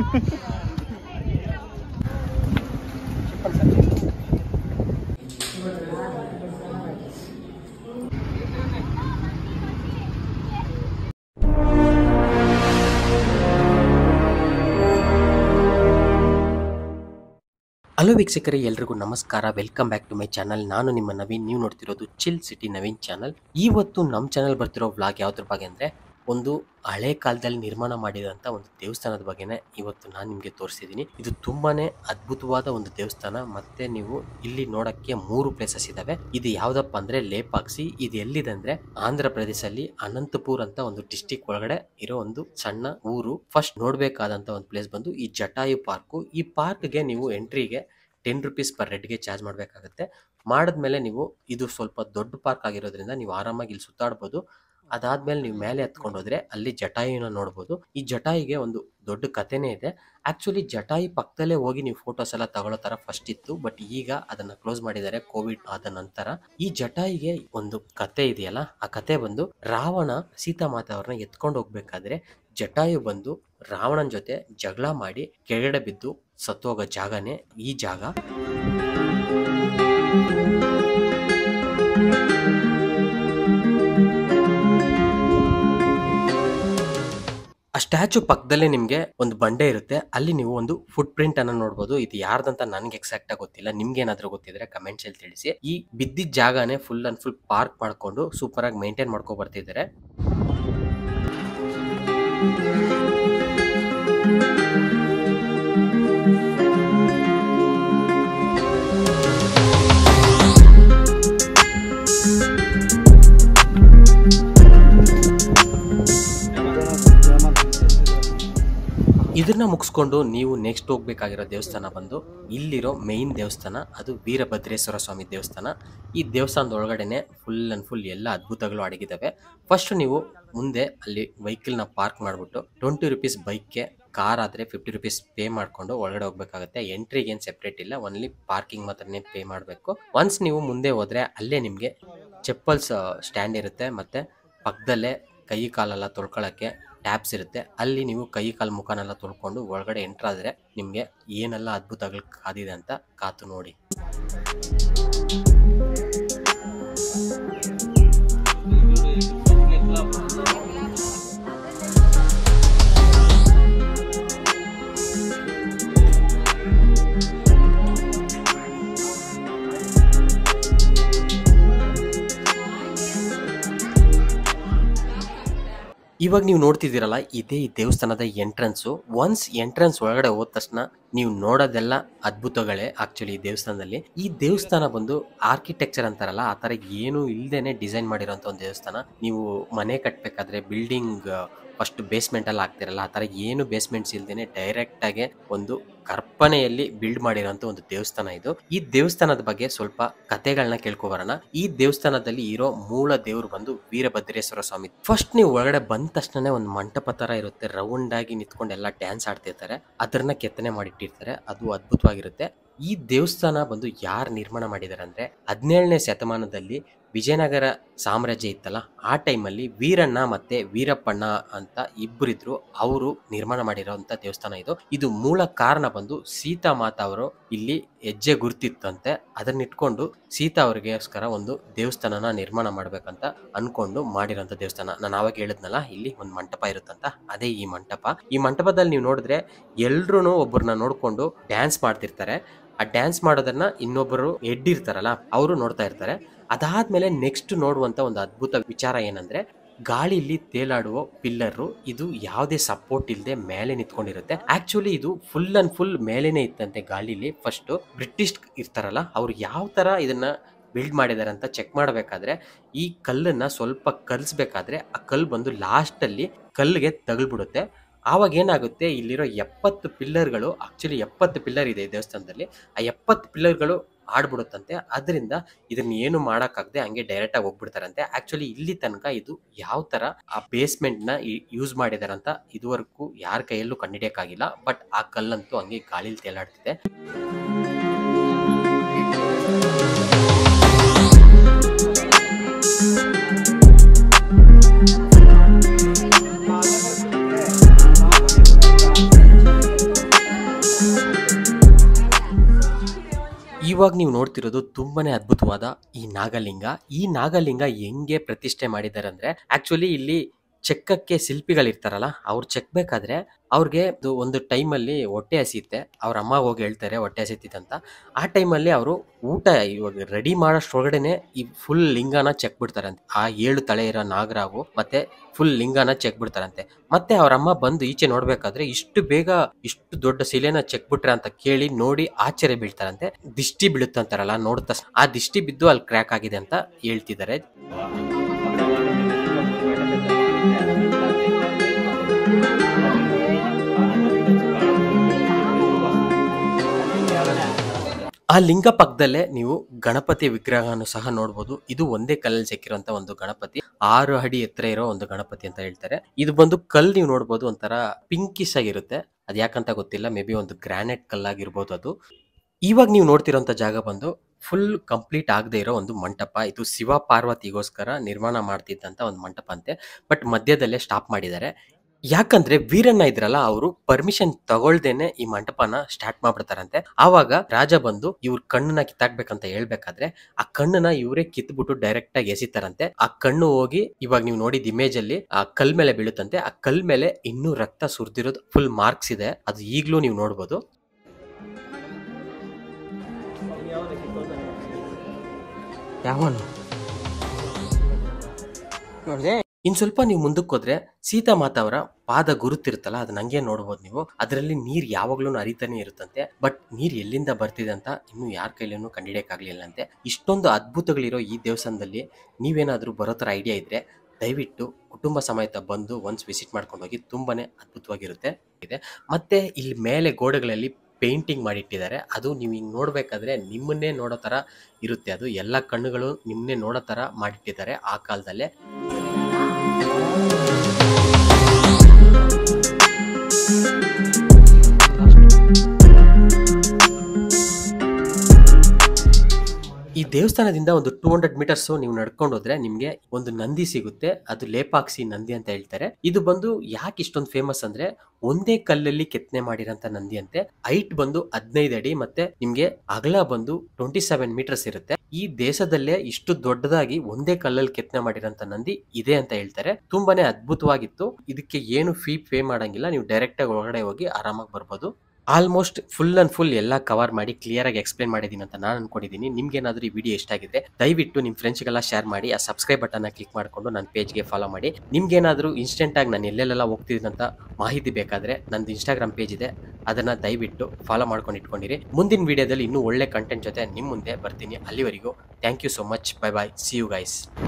hello ವೀಕ್ಷಕರೇ ಎಲ್ರಿಗೂ ನಮಸ್ಕಾರ welcome back to my channel ನಾನು ನಿಮ್ಮ ನವೀನ್ ನೀವು ನೋಡ್ತಿರೋದು ಚಿಲ್ ಸಿಟಿ ನವೀನ್ ಚಾನಲ್ ಇವತ್ತು ನಮ್ಮ ಚಾನಲ್ ಬರ್ತಿರೋ ವ್ಲಾಗ್ ಯಾವ್ದ್ರ ಬಗ್ಗೆ ಅಂದರೆ ಒಂದು ಹಳೆ ಕಾಲದಲ್ಲಿ ನಿರ್ಮಾಣ ಮಾಡಿದಂಥ ಒಂದು ದೇವಸ್ಥಾನದ ಬಗ್ಗೆನೇ ಇವತ್ತು ನಾನು ನಿಮಗೆ ತೋರಿಸಿದ್ದೀನಿ ಇದು ತುಂಬಾನೇ ಅದ್ಭುತವಾದ ಒಂದು ದೇವಸ್ಥಾನ ಮತ್ತೆ ನೀವು ಇಲ್ಲಿ ನೋಡಕ್ಕೆ ಮೂರು ಪ್ಲೇಸಸ್ ಇದಾವೆ ಇದು ಯಾವ್ದಪ್ಪ ಅಂದ್ರೆ ಲೇಪಾಕ್ಸಿ ಇದು ಎಲ್ಲಿದೆ ಅಂದ್ರೆ ಆಂಧ್ರ ಪ್ರದೇಶಲ್ಲಿ ಅನಂತಪುರ್ ಅಂತ ಒಂದು ಡಿಸ್ಟಿಕ್ ಒಳಗಡೆ ಇರೋ ಒಂದು ಸಣ್ಣ ಊರು ಫಸ್ಟ್ ನೋಡ್ಬೇಕಾದಂತ ಒಂದು ಪ್ಲೇಸ್ ಬಂದು ಈ ಜಟಾಯು ಪಾರ್ಕು ಈ ಪಾರ್ಕ್ಗೆ ನೀವು ಎಂಟ್ರಿಗೆ ಟೆನ್ ರುಪೀಸ್ ಪರ್ ಗೆ ಚಾರ್ಜ್ ಮಾಡಬೇಕಾಗುತ್ತೆ ಮಾಡಿದ್ಮೇಲೆ ನೀವು ಇದು ಸ್ವಲ್ಪ ದೊಡ್ಡ ಪಾರ್ಕ್ ಆಗಿರೋದ್ರಿಂದ ನೀವು ಆರಾಮಾಗಿ ಇಲ್ಲಿ ಸುತ್ತಾಡ್ಬೋದು ಅದಾದ್ಮೇಲೆ ನೀವು ಮೇಲೆ ಹತ್ಕೊಂಡು ಹೋದ್ರೆ ಅಲ್ಲಿ ಜಟಾಯುನ ನೋಡ್ಬೋದು ಈ ಜಟಾಯಿಗೆ ಒಂದು ದೊಡ್ಡ ಕಥೆನೇ ಇದೆ ಆಕ್ಚುಲಿ ಜಟಾಯಿ ಪಕ್ಕದಲ್ಲೇ ಹೋಗಿ ನೀವು ಫೋಟೋಸ್ ಎಲ್ಲ ತಗೊಳ್ಳೋ ತರ ಫಸ್ಟ್ ಇತ್ತು ಬಟ್ ಈಗ ಅದನ್ನ ಕ್ಲೋಸ್ ಮಾಡಿದ್ದಾರೆ ಕೋವಿಡ್ ಆದ ನಂತರ ಈ ಜಟಾಯಿಗೆ ಒಂದು ಕತೆ ಇದೆಯಲ್ಲ ಆ ಕತೆ ಬಂದು ರಾವಣ ಸೀತಾಮಾತೆ ಅವ್ರನ್ನ ಎತ್ಕೊಂಡು ಹೋಗ್ಬೇಕಾದ್ರೆ ಜಟಾಯು ಬಂದು ರಾವಣನ್ ಜೊತೆ ಜಗಳ ಮಾಡಿ ಕೆಳಗಡೆ ಬಿದ್ದು ಸತ್ತೋಗೋ ಜಾಗನೇ ಈ ಜಾಗ ಆ ಸ್ಟ್ಯಾಚು ಪಕ್ಕದಲ್ಲೇ ನಿಮಗೆ ಒಂದು ಬಂಡೆ ಇರುತ್ತೆ ಅಲ್ಲಿ ನೀವು ಒಂದು ಫುಟ್ ಪ್ರಿಂಟ್ ಅನ್ನ ನೋಡಬಹುದು ಇದು ಯಾರ್ದಂತ ನನ್ಗೆ ಎಕ್ಸಾಕ್ಟ್ ಆಗಿ ಗೊತ್ತಿಲ್ಲ ನಿಮ್ಗೆ ಏನಾದ್ರೂ ಗೊತ್ತಿದ್ರೆ ಕಮೆಂಟ್ಸ್ ಅಲ್ಲಿ ತಿಳಿಸಿ ಈ ಬಿದ್ದಿದ್ದ ಜಾಗನೇ ಫುಲ್ ಅಂಡ್ ಫುಲ್ ಪಾರ್ಕ್ ಮಾಡ್ಕೊಂಡು ಸೂಪರ್ ಆಗಿ ಮೈಂಟೈನ್ ಮಾಡ್ಕೊ ಬರ್ತಿದ್ದಾರೆ ಇದನ್ನ ಮುಗಿಸ್ಕೊಂಡು ನೀವು ನೆಕ್ಸ್ಟ್ ಹೋಗ್ಬೇಕಾಗಿರೋ ದೇವಸ್ಥಾನ ಬಂದು ಇಲ್ಲಿರೋ ಮೇನ್ ದೇವಸ್ಥಾನ ಅದು ವೀರಭದ್ರೇಶ್ವರ ಸ್ವಾಮಿ ದೇವಸ್ಥಾನ ಈ ದೇವಸ್ಥಾನದ ಒಳಗಡೆನೆ ಫುಲ್ ಅಂಡ್ ಫುಲ್ ಎಲ್ಲ ಅದ್ಭುತಗಳು ಅಡಗಿದಾವೆ ಫಸ್ಟ್ ನೀವು ಮುಂದೆ ಅಲ್ಲಿ ವೆಹಿಕಲ್ನ ಪಾರ್ಕ್ ಮಾಡಿಬಿಟ್ಟು ಟ್ವೆಂಟಿ ರುಪೀಸ್ ಬೈಕ್ಗೆ ಕಾರ್ ಆದರೆ ಫಿಫ್ಟಿ ರುಪೀಸ್ ಪೇ ಮಾಡಿಕೊಂಡು ಒಳಗಡೆ ಹೋಗ್ಬೇಕಾಗುತ್ತೆ ಎಂಟ್ರಿಗೆ ಏನು ಸೆಪ್ರೇಟ್ ಇಲ್ಲ ಓನ್ಲಿ ಪಾರ್ಕಿಂಗ್ ಮಾತ್ರನೇ ಪೇ ಮಾಡಬೇಕು ಒನ್ಸ್ ನೀವು ಮುಂದೆ ಹೋದ್ರೆ ಅಲ್ಲೇ ನಿಮಗೆ ಚಪ್ಪಲ್ಸ್ ಸ್ಟ್ಯಾಂಡ್ ಇರುತ್ತೆ ಮತ್ತೆ ಪಕ್ಕದಲ್ಲೇ ಕೈ ಕಾಲೆಲ್ಲ ತೊಳ್ಕೊಳ್ಳೋಕ್ಕೆ ಟ್ಯಾಬ್ಸ್ ಇರುತ್ತೆ ಅಲ್ಲಿ ನೀವು ಕೈ ಕಾಲು ಮುಖನೆಲ್ಲ ತೊಳ್ಕೊಂಡು ಒಳಗಡೆ ಎಂಟ್ರ್ ಆದರೆ ನಿಮಗೆ ಏನೆಲ್ಲ ಅದ್ಭುತಗಳು ಕಾದಿದೆ ಅಂತ ಕಾತು ನೋಡಿ ಇವಾಗ ನೀವು ನೋಡ್ತಿದ್ದೀರಲ್ಲ ಇದೇ ಈ ದೇವಸ್ಥಾನದ ಎಂಟ್ರೆನ್ಸು ಒನ್ಸ್ ಎಂಟ್ರೆನ್ಸ್ ಒಳಗಡೆ ಹೋದ ತಕ್ಷಣ ನೀವು ನೋಡೋದೆಲ್ಲ ಅದ್ಭುತಗಳೇ ಆಕ್ಚುಲಿ ಈ ದೇವಸ್ಥಾನದಲ್ಲಿ ಈ ದೇವಸ್ಥಾನ ಬಂದು ಆರ್ಕಿಟೆಕ್ಚರ್ ಅಂತಾರಲ್ಲ ಆ ತರ ಏನು ಇಲ್ದೇನೆ ಡಿಸೈನ್ ಮಾಡಿರೋಂಥ ಒಂದು ದೇವಸ್ಥಾನ ನೀವು ಮನೆ ಕಟ್ಟಬೇಕಾದ್ರೆ ಬಿಲ್ಡಿಂಗ್ ಫಸ್ಟ್ ಬೇಸ್ಮೆಂಟ್ ಅಲ್ಲಿ ಹಾಕ್ತಿರಲ್ಲ ಆ ತರ ಏನು ಬೇಸ್ಮೆಂಟ್ಸ್ ಇಲ್ದೇನೆ ಡೈರೆಕ್ಟ್ ಆಗಿ ಒಂದು ಕಲ್ಪನೆಯಲ್ಲಿ ಬಿಲ್ಡ್ ಮಾಡಿರೋಂಥ ಒಂದು ದೇವಸ್ಥಾನ ಇದು ಈ ದೇವಸ್ಥಾನದ ಬಗ್ಗೆ ಸ್ವಲ್ಪ ಕತೆಗಳನ್ನ ಕೇಳ್ಕೊಬರೋಣ ಈ ದೇವಸ್ಥಾನದಲ್ಲಿ ಇರೋ ಮೂಲ ದೇವರು ಬಂದು ವೀರಭದ್ರೇಶ್ವರ ಸ್ವಾಮಿ ಫಸ್ಟ್ ನೀವು ಒಳಗಡೆ ಬಂದ ತಕ್ಷಣನೇ ಒಂದು ಮಂಟಪ ತರ ಇರುತ್ತೆ ರೌಂಡ್ ಆಗಿ ನಿಂತ್ಕೊಂಡು ಎಲ್ಲ ಡ್ಯಾನ್ಸ್ ಆಡ್ತಿರ್ತಾರೆ ಅದನ್ನ ಕೆತ್ತನೆ ಮಾಡಿಟ್ಟಿರ್ತಾರೆ ಅದು ಅದ್ಭುತವಾಗಿರುತ್ತೆ ಈ ದೇವಸ್ಥಾನ ಬಂದು ಯಾರು ನಿರ್ಮಾಣ ಮಾಡಿದ್ದಾರೆ ಅಂದ್ರೆ ಹದಿನೇಳನೇ ಶತಮಾನದಲ್ಲಿ ವಿಜಯನಗರ ಸಾಮ್ರಾಜ್ಯ ಇತ್ತಲ್ಲ ಆ ಟೈಮಲ್ಲಿ ವೀರಣ್ಣ ಮತ್ತೆ ವೀರಪ್ಪಣ್ಣ ಅಂತ ಇಬ್ಬರಿದ್ರು ಅವರು ನಿರ್ಮಾಣ ಮಾಡಿರೋಂಥ ದೇವಸ್ಥಾನ ಇದು ಇದು ಮೂಲ ಕಾರಣ ಬಂದು ಸೀತಾ ಮಾತಾ ಅವರು ಇಲ್ಲಿ ಹೆಜ್ಜೆ ಗುರ್ತಿತ್ತಂತೆ ಅದನ್ನ ಇಟ್ಕೊಂಡು ಸೀತಾ ಅವರಿಗೋಸ್ಕರ ಒಂದು ದೇವಸ್ಥಾನನ ನಿರ್ಮಾಣ ಮಾಡ್ಬೇಕಂತ ಅನ್ಕೊಂಡು ಮಾಡಿರೋಂಥ ದೇವಸ್ಥಾನ ನಾನು ಆವಾಗ ಹೇಳಿದ್ನಲ್ಲ ಇಲ್ಲಿ ಒಂದು ಮಂಟಪ ಇರುತ್ತಂತ ಅದೇ ಈ ಮಂಟಪ ಈ ಮಂಟಪದಲ್ಲಿ ನೀವು ನೋಡಿದ್ರೆ ಎಲ್ರು ಒಬ್ಬರನ್ನ ನೋಡ್ಕೊಂಡು ಡ್ಯಾನ್ಸ್ ಮಾಡ್ತಿರ್ತಾರೆ ಆ ಡ್ಯಾನ್ಸ್ ಮಾಡೋದನ್ನ ಇನ್ನೊಬ್ಬರು ಎಡ್ ಇರ್ತಾರಲ್ಲ ಅವರು ನೋಡ್ತಾ ಇರ್ತಾರೆ ಅದಾದ್ಮೇಲೆ ನೆಕ್ಸ್ಟ್ ನೋಡುವಂತ ಒಂದು ಅದ್ಭುತ ವಿಚಾರ ಏನಂದ್ರೆ ಗಾಳಿಲಿ ತೇಲಾಡುವ ಪಿಲ್ಲರ್ ಇದು ಯಾವುದೇ ಸಪೋರ್ಟ್ ಇಲ್ಲದೆ ಮೇಲೆ ನಿಂತ್ಕೊಂಡಿರುತ್ತೆ ಆಕ್ಚುಲಿ ಇದು ಫುಲ್ ಅಂಡ್ ಫುಲ್ ಮೇಲೇನೆ ಇತ್ತಂತೆ ಗಾಳಿಲಿ ಫಸ್ಟ್ ಬ್ರಿಟಿಷ್ ಇರ್ತಾರಲ್ಲ ಅವ್ರು ಯಾವ ತರ ಇದನ್ನ ಬಿಲ್ಡ್ ಮಾಡಿದ್ದಾರೆ ಅಂತ ಚೆಕ್ ಮಾಡಬೇಕಾದ್ರೆ ಈ ಕಲ್ಲನ್ನ ಸ್ವಲ್ಪ ಕಲ್ಸ್ಬೇಕಾದ್ರೆ ಆ ಕಲ್ಲು ಬಂದು ಲಾಸ್ಟ್ ಅಲ್ಲಿ ಕಲ್ಲಿಗೆ ತಗಲ್ಬಿಡುತ್ತೆ ಆವಾಗ ಏನಾಗುತ್ತೆ ಇಲ್ಲಿರೋ ಎಪ್ಪತ್ತು ಪಿಲ್ಲರ್ಗಳು ಆಕ್ಚುಲಿ ಎಪ್ಪತ್ತು ಪಿಲ್ಲರ್ ಇದೆ ಈ ದೇವಸ್ಥಾನದಲ್ಲಿ ಆ ಎಪ್ಪತ್ತು ಪಿಲ್ಲರ್ಗಳು ಆಡ್ಬಿಡುತ್ತಂತೆ ಅದರಿಂದ ಇದನ್ನ ಏನು ಮಾಡಕ್ಕಾಗದೆ ಹಂಗೆ ಡೈರೆಕ್ಟ್ ಆಗಿ ಹೋಗ್ಬಿಡ್ತಾರಂತೆ ಆಕ್ಚುಲಿ ಇಲ್ಲಿ ತನಕ ಇದು ಯಾವ ತರ ಆ ಬೇಸ್ಮೆಂಟ್ ನ ಯೂಸ್ ಮಾಡಿದಾರಂತ ಇದುವರೆಗೂ ಯಾರ ಕೈಯಲ್ಲೂ ಕಂಡಿಡಿಯಕ್ಕಾಗಿಲ್ಲ ಬಟ್ ಆ ಕಲ್ಲಂತೂ ಹಂಗೆ ಗಾಳಿಲಿ ತೇಲಾಡ್ತಿದೆ ಇವಾಗ ನೀವು ನೋಡ್ತಿರೋದು ತುಂಬಾನೇ ಅದ್ಭುತವಾದ ಈ ನಾಗಲಿಂಗ ಈ ನಾಗಲಿಂಗ ಹೆಂಗೆ ಪ್ರತಿಷ್ಠೆ ಮಾಡಿದ್ದಾರೆ ಅಂದ್ರೆ ಆಕ್ಚುಲಿ ಇಲ್ಲಿ ಚೆಕ್ಕಕ್ಕೆ ಶಿಲ್ಪಿಗಳಿರ್ತಾರಲ್ಲ ಅವ್ರು ಚೆಕ್ಬೇಕಾದ್ರೆ ಅವ್ರಿಗೆ ಇದು ಒಂದು ಟೈಮಲ್ಲಿ ಹೊಟ್ಟೆ ಹಸಿಯುತ್ತೆ ಅವ್ರ ಅಮ್ಮ ಹೋಗಿ ಹೇಳ್ತಾರೆ ಹೊಟ್ಟೆ ಹಸಿತಿದೆ ಅಂತ ಆ ಟೈಮಲ್ಲಿ ಅವರು ಊಟ ಇವಾಗ ರೆಡಿ ಮಾಡೋಷ್ಟ್ರೊಳಗಡೆನೆ ಈ ಫುಲ್ ಲಿಂಗನ ಚೆಕ್ ಬಿಡ್ತಾರಂತೆ ಆ ಏಳು ತಲೆ ಇರೋ ನಾಗರಾವು ಮತ್ತೆ ಫುಲ್ ಲಿಂಗನ ಚೆಕ್ ಬಿಡ್ತಾರಂತೆ ಮತ್ತೆ ಅವ್ರ ಅಮ್ಮ ಬಂದು ಈಚೆ ನೋಡ್ಬೇಕಾದ್ರೆ ಇಷ್ಟು ಬೇಗ ಇಷ್ಟು ದೊಡ್ಡ ಶಿಲೆನ ಚೆಕ್ ಬಿಟ್ರೆ ಅಂತ ಕೇಳಿ ನೋಡಿ ಆಶ್ಚರ್ಯ ಬೀಳ್ತಾರಂತೆ ದಿಷ್ಟಿ ಬೀಳುತ್ತಂತಾರಲ್ಲ ನೋಡ್ತಾ ಆ ದಿಷ್ಟಿ ಬಿದ್ದು ಅಲ್ಲಿ ಕ್ರ್ಯಾಕ್ ಆಗಿದೆ ಅಂತ ಹೇಳ್ತಿದ್ದಾರೆ ಆ ಲಿಂಗ ಪಕ್ಕದಲ್ಲೇ ನೀವು ಗಣಪತಿ ವಿಗ್ರಹವನ್ನು ಸಹ ನೋಡ್ಬೋದು ಇದು ಒಂದೇ ಕಲ್ಲಲ್ಲಿ ಚೆಕ್ಕಿರುವಂತ ಒಂದು ಗಣಪತಿ ಆರು ಅಡಿ ಎತ್ತರ ಇರೋ ಒಂದು ಗಣಪತಿ ಅಂತ ಹೇಳ್ತಾರೆ ಇದು ಬಂದು ಕಲ್ ನೀವು ನೋಡ್ಬೋದು ಒಂಥರ ಪಿಂಕಿಶ್ ಆಗಿರುತ್ತೆ ಅದ್ ಯಾಕಂತ ಗೊತ್ತಿಲ್ಲ ಮೇ ಬಿ ಒಂದು ಗ್ರಾನೈಟ್ ಕಲ್ಲಾಗಿರ್ಬೋದು ಅದು ಇವಾಗ ನೀವು ನೋಡ್ತಿರೋಂಥ ಜಾಗ ಬಂದು ಫುಲ್ ಕಂಪ್ಲೀಟ್ ಆಗದೆ ಇರೋ ಒಂದು ಮಂಟಪ ಇದು ಶಿವ ಪಾರ್ವತಿಗೋಸ್ಕರ ನಿರ್ಮಾಣ ಮಾಡ್ತಿದ್ದಂತ ಒಂದು ಮಂಟಪ ಅಂತೆ ಬಟ್ ಮಧ್ಯದಲ್ಲೇ ಸ್ಟಾಪ್ ಮಾಡಿದ್ದಾರೆ ಯಾಕಂದ್ರೆ ವೀರಣ್ಣ ಇದ್ರಲ್ಲ ಅವರು ಪರ್ಮಿಷನ್ ತಗೊಳ್ದೇನೆ ಈ ಮಂಟಪನ ಸ್ಟಾರ್ಟ್ ಮಾಡ್ಬಿಡ್ತಾರಂತೆ ಆವಾಗ ರಾಜ ಬಂದು ಇವ್ರ ಕಣ್ಣನ್ನ ಕಿತ್ತಾಕ್ಬೇಕಂತ ಹೇಳ್ಬೇಕಾದ್ರೆ ಆ ಕಣ್ಣನ್ನ ಇವರೇ ಕಿತ್ಬಿಟ್ಟು ಡೈರೆಕ್ಟ್ ಆಗಿ ಎಸಿತಾರಂತೆ ಆ ಕಣ್ಣು ಹೋಗಿ ಇವಾಗ ನೀವು ನೋಡಿದ ಇಮೇಜ್ ಅಲ್ಲಿ ಆ ಕಲ್ ಮೇಲೆ ಬೀಳುತ್ತಂತೆ ಆ ಕಲ್ ಮೇಲೆ ಇನ್ನೂ ರಕ್ತ ಸುರಿದಿರೋದು ಫುಲ್ ಮಾರ್ಕ್ಸ್ ಇದೆ ಅದು ಈಗ್ಲೂ ನೀವು ನೋಡ್ಬೋದು ಯಾವನು ನೋಡ್ದೆ ಇನ್ ಸ್ವಲ್ಪ ನೀವು ಮುಂದಕ್ಕೆ ಹೋದ್ರೆ ಸೀತಾ ಮಾತಾ ಅವರ ಪಾದ ಗುರುತಿರುತ್ತಲ್ಲ ಅದನ್ನ ಹಂಗೆ ನೋಡ್ಬೋದು ನೀವು ಅದರಲ್ಲಿ ನೀರ್ ಯಾವಾಗ್ಲೂ ಹರಿತಾನೆ ಇರುತ್ತಂತೆ ಬಟ್ ನೀರ್ ಎಲ್ಲಿಂದ ಬರ್ತಿದೆ ಅಂತ ಇನ್ನು ಯಾರ ಕೈಲೂ ಕಂಡಿಡಿಯಕ್ಕಾಗ್ಲಿಲ್ಲ ಅಂತೆ ಇಷ್ಟೊಂದು ಅದ್ಭುತಗಳಿರೋ ಈ ದೇವಸ್ಥಾನದಲ್ಲಿ ನೀವೇನಾದ್ರೂ ಬರೋ ಥರ ಐಡಿಯಾ ಇದ್ರೆ ದಯವಿಟ್ಟು ಕುಟುಂಬ ಸಮೇತ ಬಂದು ಒನ್ಸ್ ವಿಸಿಟ್ ಮಾಡ್ಕೊಂಡು ಹೋಗಿ ತುಂಬಾನೇ ಅದ್ಭುತವಾಗಿರುತ್ತೆ ಇದೆ ಮತ್ತೆ ಇಲ್ಲಿ ಮೇಲೆ ಗೋಡೆಗಳಲ್ಲಿ ಪೇಂಟಿಂಗ್ ಮಾಡಿಟ್ಟಿದ್ದಾರೆ ಅದು ನೀವು ಹಿಂಗ್ ನೋಡ್ಬೇಕಾದ್ರೆ ನಿಮ್ಮನ್ನೇ ನೋಡೋ ತರ ಇರುತ್ತೆ ಅದು ಎಲ್ಲ ಕಣ್ಣುಗಳು ನಿಮ್ಮನ್ನೇ ನೋಡೋ ತರ ಮಾಡಿಟ್ಟಿದ್ದಾರೆ ಆ ಕಾಲದಲ್ಲೇ ಈ ದೇವಸ್ಥಾನದಿಂದ ಒಂದು ಟೂ ಹಂಡ್ರೆಡ್ ಮೀಟರ್ಸ್ ನೀವು ನಡ್ಕೊಂಡು ಹೋದ್ರೆ ನಿಮ್ಗೆ ಒಂದು ನಂದಿ ಸಿಗುತ್ತೆ ಅದು ಲೇಪಾಕ್ಷಿ ನಂದಿ ಅಂತ ಹೇಳ್ತಾರೆ ಇದು ಬಂದು ಯಾಕೆ ಇಷ್ಟೊಂದು ಫೇಮಸ್ ಅಂದ್ರೆ ಒಂದೇ ಕಲ್ಲಲ್ಲಿ ಕೆತ್ತನೆ ಮಾಡಿರೋಂತ ನಂದಿ ಅಂತೆ ಹೈಟ್ ಬಂದು ಹದಿನೈದು ಅಡಿ ಮತ್ತೆ ನಿಮ್ಗೆ ಅಗಲ ಬಂದು ಟ್ವೆಂಟಿ ಸೆವೆನ್ ಮೀಟರ್ಸ್ ಇರುತ್ತೆ ಈ ದೇಶದಲ್ಲೇ ಇಷ್ಟು ದೊಡ್ಡದಾಗಿ ಒಂದೇ ಕಲ್ಲಲ್ಲಿ ಕೆತ್ತನೆ ಮಾಡಿರೋಂತ ನಂದಿ ಇದೆ ಅಂತ ಹೇಳ್ತಾರೆ ತುಂಬಾನೇ ಅದ್ಭುತವಾಗಿತ್ತು ಇದಕ್ಕೆ ಏನು ಫೀ ಪೇ ಮಾಡಂಗಿಲ್ಲ ನೀವು ಡೈರೆಕ್ಟ್ ಆಗಿ ಒಳಗಡೆ ಹೋಗಿ ಆರಾಮಾಗಿ ಬರ್ಬೋದು ಆಲ್ಮೋಸ್ಟ್ ಫುಲ್ ಅಂಡ್ ಫುಲ್ ಎಲ್ಲ ಕವರ್ ಮಾಡಿ ಕ್ಲಿಯರ್ ಆಗಿ ಎಕ್ಸ್ಪ್ಲೇನ್ ಮಾಡಿದ್ದೀನಿ ಅಂತ ನಾನು ಅನ್ಕೊಂಡಿದ್ದೀನಿ ನಿಮ್ಗೆ ಏನಾದರೂ ಈ ವಿಡಿಯೋ ಇಷ್ಟ ಆಗಿದೆ ದಯವಿಟ್ಟು ನಿಮ್ಮ ಫ್ರೆಂಡ್ಸ್ಗೆಲ್ಲ ಶೇರ್ ಮಾಡಿ ಆ ಸಬ್ಸ್ಕ್ರೈಬ್ ಬಟನ್ನ ಕ್ಲಿಕ್ ಮಾಡಿಕೊಂಡು ನನ್ನ ಪೇಜ್ಗೆ ಫಾಲೋ ಮಾಡಿ ನಿಮ್ಗೆ ಏನಾದರೂ ಇನ್ಸ್ಟೆಂಟ್ ಆಗಿ ನಾನು ಎಲ್ಲೆಲ್ಲ ಹೋಗ್ತಿದ್ದೀನಿ ಅಂತ ಮಾಹಿತಿ ಬೇಕಾದ್ರೆ ನಂದು ಇನ್ಸ್ಟಾಗ್ರಾಮ್ ಪೇಜ್ ಇದೆ ಅದನ್ನ ದಯವಿಟ್ಟು ಫಾಲೋ ಮಾಡ್ಕೊಂಡು ಇಟ್ಕೊಂಡಿರಿ ಮುಂದಿನ ವಿಡಿಯೋದಲ್ಲಿ ಇನ್ನೂ ಒಳ್ಳೆ ಕಂಟೆಂಟ್ ಜೊತೆ ನಿಮ್ಮ ಮುಂದೆ ಬರ್ತೀನಿ ಅಲ್ಲಿವರೆಗೂ thank you so much bye bye see you guys